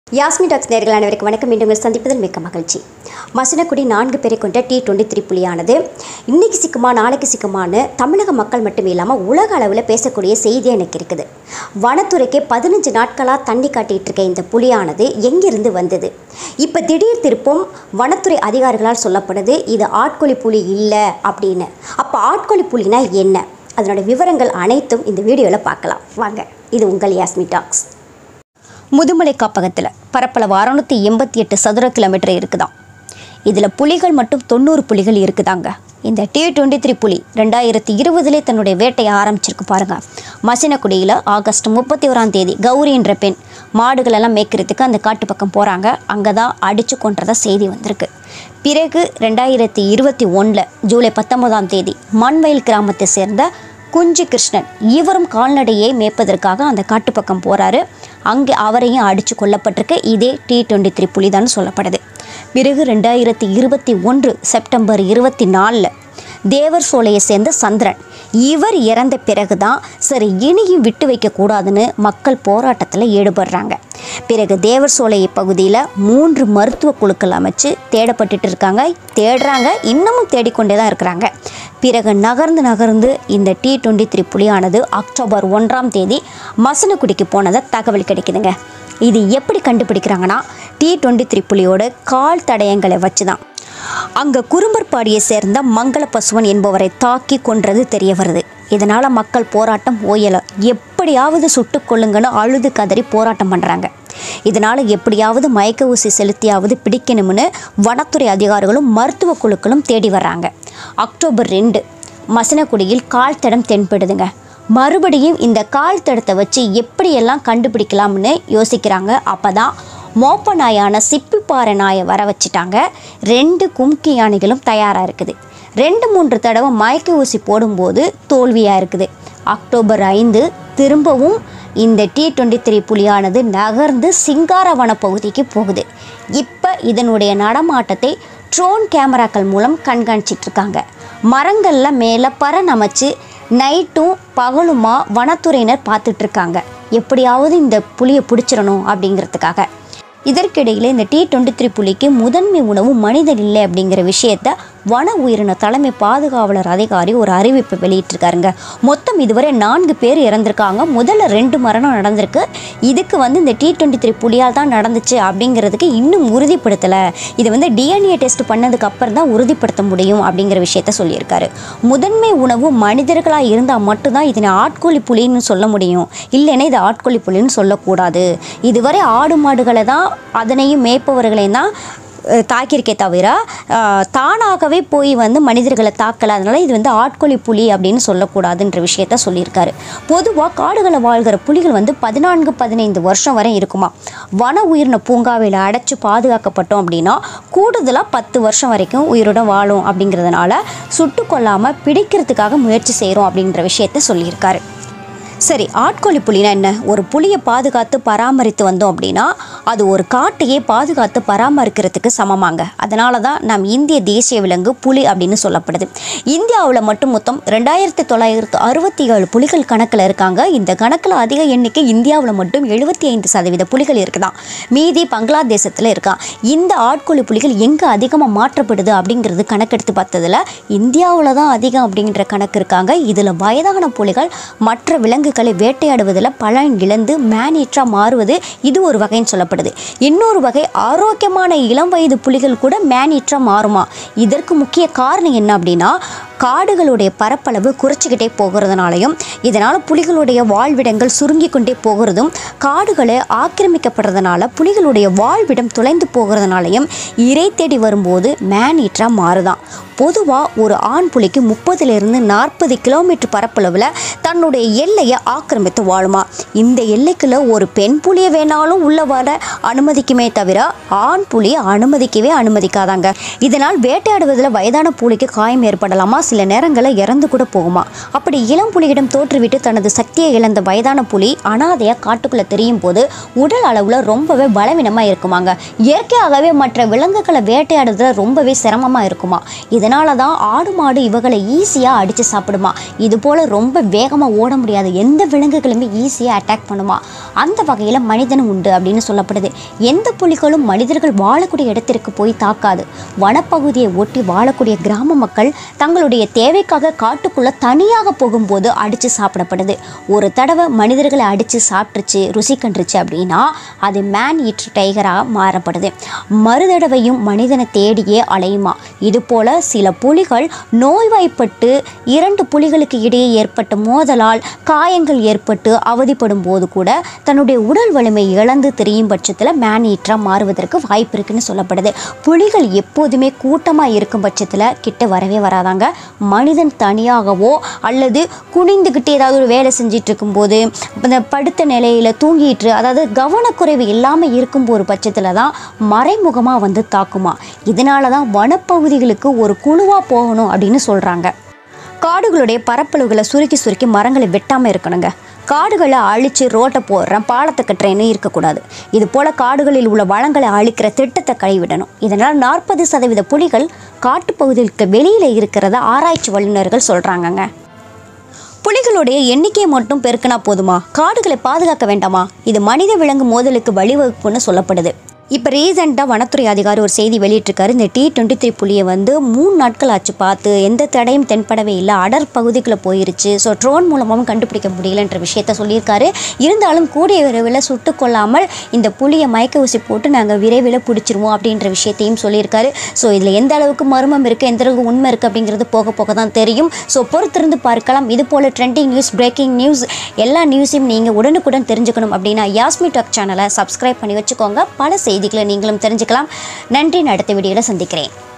Yasmi tax நேர்கள் அனைவருக்கும் வணக்கம் மீண்டும் உங்களை சந்திப்பதில் மிக்க மகிழ்ச்சி மசினக்குடி நான்கு பேரை கொண்ட டி டுவெண்ட்டி த்ரீ புலியானது இன்னைக்கு சிக்குமா நாளைக்கு சிக்குமான்னு தமிழக மக்கள் மட்டும் இல்லாமல் உலக அளவில் பேசக்கூடிய செய்தி எனக்கு இருக்குது வனத்துறைக்கு பதினஞ்சு நாட்களாக தண்ணி காட்டிகிட்டு இருக்க இந்த புலியானது எங்கிருந்து வந்தது இப்போ திடீர் திருப்பும் வனத்துறை அதிகாரிகளால் சொல்லப்படுது இது ஆட்கொல்லி புலி இல்லை அப்படின்னு அப்போ ஆட்கொல்லி புலினா என்ன அதனோட விவரங்கள் அனைத்தும் இந்த வீடியோவில் பார்க்கலாம் வாங்க இது உங்கள் யாஸ்மி டாக்ஸ் முதுமலை காப்பகத்தில் பரப்பளவு அறுநூத்தி எண்பத்தி எட்டு சதுர கிலோமீட்டர் இருக்குதாம் இதில் புலிகள் மட்டும் தொண்ணூறு புலிகள் இருக்குதாங்க இந்த டி டுவெண்ட்டி த்ரீ புலி ரெண்டாயிரத்தி இருபதுலேயே தன்னுடைய வேட்டையை ஆரம்பிச்சிருக்கு பாருங்க மசினக்குடியில் ஆகஸ்ட் முப்பத்தி ஓராம் தேதி கௌரி என்ற பெண் மாடுகள் எல்லாம் மேய்க்கிறதுக்கு அந்த காட்டு பக்கம் போகிறாங்க அங்கே தான் அடித்து கொன்றதா செய்தி வந்திருக்கு பிறகு ரெண்டாயிரத்தி இருபத்தி ஒன்றில் ஜூலை பத்தொன்பதாம் தேதி மண்வயல் கிராமத்தை சேர்ந்த குஞ்சு கிருஷ்ணன் இவரும் கால்நடையை மேய்ப்பதற்காக அந்த காட்டுப்பக்கம் போகிறாரு அங்கே அவரையும் அடித்து கொல்லப்பட்டிருக்கு இதே டி டுவெண்ட்டி த்ரீ புலிதான் சொல்லப்படுது பிறகு ரெண்டாயிரத்தி இருபத்தி ஒன்று செப்டம்பர் இருபத்தி நாலில் தேவர் சோலையை சேர்ந்த சந்திரன் இவர் இறந்த பிறகு தான் சரி இனியும் விட்டு வைக்கக்கூடாதுன்னு மக்கள் போராட்டத்தில் ஈடுபடுறாங்க பிறகு தேவர் சோலை பகுதியில் மூன்று மருத்துவ குழுக்கள் அமைச்சு தேடப்பட்டுட்டு இருக்காங்க தேடுறாங்க இன்னமும் தேடிக்கொண்டே தான் இருக்கிறாங்க பிறகு நகர்ந்து நகர்ந்து இந்த டி டுவெண்ட்டி த்ரீ புலியானது அக்டோபர் ஒன்றாம் தேதி மசனக்குடிக்கு போனதை தகவல் கிடைக்குதுங்க இது எப்படி கண்டுபிடிக்கிறாங்கன்னா டி டுவெண்ட்டி த்ரீ புலியோட கால் தடயங்களை வச்சு தான் அங்கே குறும்பர்பாடியை சேர்ந்த மங்கள பசுவன் என்பவரை தாக்கி கொன்றது தெரிய வருது இதனால் மக்கள் போராட்டம் ஓயலை எப்படியாவது சுட்டுக் கொள்ளுங்கன்னு அழுது கதறி போராட்டம் பண்ணுறாங்க இதனால் எப்படியாவது மயக்க ஊசி செலுத்தியாவது பிடிக்கணும்னு வனத்துறை அதிகாரிகளும் மருத்துவ குழுக்களும் தேடி வர்றாங்க அக்டோபர் ரெண்டு மசனக்குடியில் கால் தடம் தென்படுதுங்க மறுபடியும் இந்த கால் தடத்தை வச்சு எப்படியெல்லாம் கண்டுபிடிக்கலாம்னு யோசிக்கிறாங்க அப்போ தான் மோப்ப நாயான சிப்பிப்பாறை நாயை வர வச்சுட்டாங்க ரெண்டு கும்கி யானைகளும் தயாராக இருக்குது ரெண்டு மூன்று தடவை மயக்க ஊசி போடும்போது தோல்வியாக இருக்குது அக்டோபர் ஐந்து திரும்பவும் இந்த டி டுவெண்ட்டி த்ரீ புலியானது நகர்ந்து சிங்காரவன பகுதிக்கு போகுது இப்போ இதனுடைய நடமாட்டத்தை ட்ரோன் கேமராக்கள் மூலம் கண்காணிச்சிட்டு இருக்காங்க மரங்களில் மேலே பறன் அமைச்சு நைட்டும் பகலுமா வனத்துறையினர் பார்த்துட்டு இருக்காங்க எப்படியாவது இந்த புலியை பிடிச்சிடணும் அப்படிங்கிறதுக்காக இதற்கிடையில் இந்த டி டுவெண்ட்டி த்ரீ புலிக்கு முதன்மை உணவு மனிதன் இல்லை அப்படிங்கிற விஷயத்த வன உயிரின தலைமை பாதுகாவலர் அதிகாரி ஒரு அறிவிப்பை வெளியிட்டிருக்காருங்க மொத்தம் இதுவரை நான்கு பேர் இறந்திருக்காங்க முதல்ல ரெண்டு மரணம் நடந்திருக்கு இதுக்கு வந்து இந்த டி டுவெண்ட்டி த்ரீ புலியால் தான் நடந்துச்சு அப்படிங்கிறதுக்கு இன்னும் உறுதிப்படுத்தலை இது வந்து டிஎன்ஏ டெஸ்ட் பண்ணதுக்கு அப்புறம் தான் உறுதிப்படுத்த முடியும் அப்படிங்கிற விஷயத்த சொல்லியிருக்காரு முதன்மை உணவு மனிதர்களாக இருந்தால் மட்டும்தான் இதனை ஆட்கோழி புலின்னு சொல்ல முடியும் இல்லைன்னா இது ஆட்கோழி புலின்னு சொல்லக்கூடாது இதுவரை ஆடு மாடுகளை தான் அதனையும் மேய்ப்பவர்களையும் தான் அஹ், தாக்கியிருக்கே தவிர அஹ், தானாகவே போய் வந்து மனிதர்களை தாக்கல அதனால இது வந்து ஆட்கொல்லி புலி அப்படின்னு சொல்லக்கூடாதுன்ற விஷயத்த சொல்லியிருக்காரு பொதுவாக காடுகளை வாழ்கிற புலிகள் வந்து பதினான்கு பதினைந்து வருஷம் வரை இருக்குமா வன உயிரின பூங்காவில் அடைச்சு பாதுகாக்கப்பட்டோம் அப்படின்னா கூடுதலாக பத்து வருஷம் வரைக்கும் உயிருடன் வாழும் அப்படிங்கிறதுனால சுட்டு கொல்லாமல் பிடிக்கிறதுக்காக முயற்சி செய்கிறோம் அப்படின்ற விஷயத்த சொல்லியிருக்காரு சரி ஆட்கொல்லி புலினா என்ன ஒரு புலியை பாதுகாத்து பராமரித்து வந்தோம் அப்படின்னா அது ஒரு காட்டையே பாதுகாத்து பராமரிக்கிறதுக்கு சமமாங்க அதனால தான் நம் இந்திய தேசிய விலங்கு புலி அப்படின்னு சொல்லப்படுது இந்தியாவில் மட்டும் மொத்தம் ரெண்டாயிரத்தி தொள்ளாயிரத்து அறுபத்தி ஏழு புலிகள் கணக்கில் இருக்காங்க இந்த கணக்கில் அதிக எண்ணிக்கை இந்தியாவில் மட்டும் எழுபத்தி ஐந்து சதவீத புலிகள் இருக்குதான் மீதி பங்களாதேசத்தில் இருக்கான் இந்த ஆட்கொல்லி புலிகள் எங்கே அதிகமாக மாற்றப்படுது அப்படிங்கிறது கணக்கெடுத்து பார்த்ததுல இந்தியாவில் தான் அதிகம் அப்படிங்கிற கணக்கு இருக்காங்க இதில் வயதான புலிகள் மற்ற விலங்குகளை வேட்டையாடுவதில் பலன் இழந்து மேனேற்றா மாறுவது இது ஒரு வகைன்னு சொல்லப்படுது இன்னொரு வகை ஆரோக்கியமான இளம் வயது புலிகள் கூட மேனேற்றா மாறுமா இதற்கு முக்கிய காரணம் என்ன அப்படின்னா காடுகளுடைய பரப்பளவு குறைச்சிக்கிட்டே போகிறதுனாலையும் இதனால் புலிகளுடைய வாழ்விடங்கள் சுருங்கி கொண்டே போகிறதும் காடுகளை ஆக்கிரமிக்கப்படுறதுனால புலிகளுடைய வாழ்விடம் தொலைந்து போகிறதுனாலையும் இறை தேடி வரும்போது மேனீற்றா மாறுதான் பொதுவாக ஒரு ஆண் புலிக்கு முப்பதுலேருந்து நாற்பது கிலோமீட்டர் பரப்பளவில் தன்னுடைய எல்லையை ஆக்கிரமித்து வாழுமா இந்த எல்லைக்குள்ள ஒரு பெண் புலியை வேணாலும் உள்ள வர அனுமதிக்குமே தவிர ஆண் புலியை அனுமதிக்கவே அனுமதிக்காதாங்க இதனால் வேட்டையாடுவதில் வயதான புலிக்கு காயம் ஏற்படலாமா சில நேரங்களில் இறந்து கூட போகுமா அப்படி இளம் புலியிடம் தோற்று தோற்றுவிட்டு தனது சக்தியை இழந்த வயதான புலி அனாதையாக காட்டுக்குள்ளே தெரியும் போது உடல் அளவில் ரொம்பவே பலவீனமாக இருக்குமாங்க இயற்கையாகவே மற்ற விலங்குகளை வேட்டையாடுறதுல ரொம்பவே சிரமமாக இருக்குமா இதனால தான் ஆடு மாடு இவங்களை ஈஸியாக அடித்து சாப்பிடுமா இது போல் ரொம்ப வேகமாக ஓட முடியாத எந்த விலங்குகளுமே ஈஸியாக அட்டாக் பண்ணுமா அந்த வகையில் மனிதனும் உண்டு அப்படின்னு சொல்லப்படுது எந்த புலிகளும் மனிதர்கள் வாழக்கூடிய இடத்திற்கு போய் தாக்காது வனப்பகுதியை ஒட்டி வாழக்கூடிய கிராம மக்கள் தங்களுடைய தேவைக்காக காட்டுக்குள்ளே தனியாக போகும்போது அடித்து சாப்பிடப்படுது ஒரு தடவை மனிதர்களை அடித்து சாப்பிட்டுச்சு ருசி கண்டுருச்சு அப்படின்னா அது மேன் ஈட்டர் டைகராக மாறப்படுது மறுதடவையும் மனிதனை தேடியே அலையுமா இது போல சில புலிகள் நோய்வாய்ப்பட்டு இரண்டு புலிகளுக்கு இடையே ஏற்பட்ட மோதலால் காயங்கள் ஏற்பட்டு அவதிப்படும் போது கூட தன்னுடைய உடல் வலிமை இழந்து தெரியும் பட்சத்தில் மேன் ஈட்டராக மாறுவதற்கு வாய்ப்பு இருக்குன்னு சொல்லப்படுது புலிகள் எப்போதுமே கூட்டமாக இருக்கும் பட்சத்தில் கிட்ட வரவே வராதாங்க மனிதன் தனியாகவோ அல்லது குனிந்துக்கிட்டு ஏதாவது ஒரு வேலை செஞ்சிட்டு இருக்கும்போது இந்த படுத்த நிலையில் தூங்கிட்டு அதாவது கவனக்குறைவு இல்லாமல் இருக்கும் ஒரு பட்சத்தில் தான் மறைமுகமாக வந்து தாக்குமா இதனால தான் வனப்பகுதிகளுக்கு ஒரு குழுவாக போகணும் அப்படின்னு சொல்கிறாங்க காடுகளுடைய பரப்பளவுகளை சுருக்கி சுருக்கி மரங்களை வெட்டாமல் இருக்கணுங்க காடுகளை அழித்து ரோட்டை போடுறேன் பாலத்தை கட்டுறேன்னு இருக்கக்கூடாது இது போல் காடுகளில் உள்ள வளங்களை அழிக்கிற திட்டத்தை கைவிடணும் இதனால் நாற்பது சதவீத புலிகள் காட்டுப்பகுதிகளுக்கு வெளியில் இருக்கிறத ஆராய்ச்சி வல்லுநர்கள் சொல்கிறாங்கங்க புலிகளுடைய எண்ணிக்கையை மட்டும் பெருக்கினா போதுமா காடுகளை பாதுகாக்க வேண்டாமா இது மனித விலங்கு மோதலுக்கு வழிவகுப்புன்னு சொல்லப்படுது இப்போ ரீசெண்டாக வனத்துறை அதிகாரி ஒரு செய்தி வெளியிட்டிருக்காரு இந்த டி டுவெண்ட்டி த்ரீ புலியை வந்து மூணு நாட்கள் ஆச்சு பார்த்து எந்த தடையும் தென்படவே இல்லை அடர் பகுதிக்குள்ளே போயிருச்சு ஸோ ட்ரோன் மூலமாகவும் கண்டுபிடிக்க முடியலன்ற விஷயத்த சொல்லியிருக்காரு இருந்தாலும் கூடிய விரைவில் சுட்டு கொள்ளாமல் இந்த புலியை மயக்க ஊசி போட்டு நாங்கள் விரைவில் பிடிச்சிருவோம் அப்படின்ற விஷயத்தையும் சொல்லியிருக்காரு ஸோ இதில் எந்த அளவுக்கு மர்மம் இருக்குது எந்த அளவுக்கு உண்மை இருக்குது அப்படிங்கிறது போக போக தான் தெரியும் ஸோ பொறுத்திருந்து பார்க்கலாம் இது போல் ட்ரெண்டிங் நியூஸ் பிரேக்கிங் நியூஸ் எல்லா நியூஸையும் நீங்கள் உடனுக்குடன் தெரிஞ்சுக்கணும் அப்படின்னா யாஸ்மி டாக் சேனலை சப்ஸ்கிரைப் பண்ணி வச்சுக்கோங்க பல செய்திகளை நீங்களும் தெரிஞ்சுக்கலாம் நன்றி நான் அடுத்த வீடியோவில் சந்திக்கிறேன்